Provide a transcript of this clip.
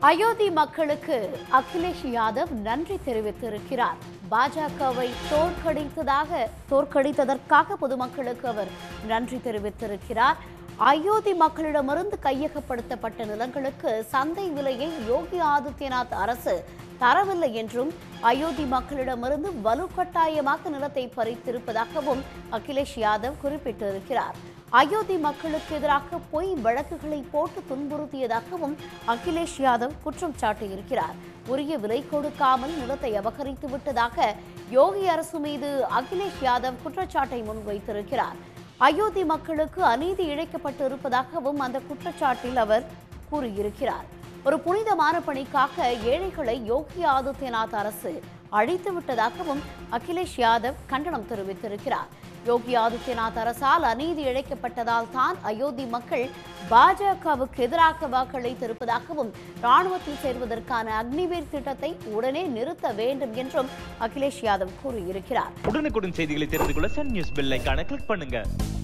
அயோத்தி மக்களுக்கு அகிலேஷ் யாதவ் நன்றி தெரிவித்திருக்கிறார் பாஜகவை தோற்கடித்ததாக தோற்கடித்ததற்காக பொதுமக்களுக்கு அவர் நன்றி தெரிவித்திருக்கிறார் அயோத்தி மக்களிடமிருந்து கையகப்படுத்தப்பட்ட நிலங்களுக்கு சந்தை விலையை யோகி ஆதித்யநாத் அரசு தரவில்லை என்றும் அயோத்தி மக்களிடமிருந்து வலுக்கட்டாயமாக நிலத்தை பறித்திருப்பதாகவும் அகிலேஷ் யாதவ் குறிப்பிட்டிருக்கிறார் அயோத்தி மக்களுக்கு எதிராக பொய் வழக்குகளை போட்டு துன்புறுத்தியதாகவும் அகிலேஷ் யாதவ் குற்றம் சாட்டியிருக்கிறார் உரிய விலை கொடுக்காமல் நிலத்தை அபகரித்து விட்டதாக யோகி அரசு மீது அகிலேஷ் யாதவ் குற்றச்சாட்டை முன்வைத்திருக்கிறார் அயோத்தி மக்களுக்கு அநீதி இழைக்கப்பட்டு இருப்பதாகவும் அந்த குற்றச்சாட்டில் அவர் கூறியிருக்கிறார் ஒரு புனிதமான பணிக்காக ஏழைகளை யோகி ஆதித்யநாத் அரசு அழித்து விட்டதாகவும் அகிலேஷ் யாதவ் கண்டனம் தெரிவித்திருக்கிறார் யோகி ஆதித்யநாத் அரசால் அநீதி இழைக்கப்பட்டதால் தான் அயோத்தி மக்கள் பாஜகவுக்கு எதிராக வாக்களித்திருப்பதாகவும் ராணுவத்தில் சேர்வதற்கான அக்னிவீர் திட்டத்தை உடனே நிறுத்த வேண்டும் என்றும் அகிலேஷ் யாதவ் கூறியிருக்கிறார் உடனுக்குடன் செய்திகளை தெரிந்து கொள்ள சன் நியூஸ் பெல் ஐகானை கிளிக் பண்ணுங்க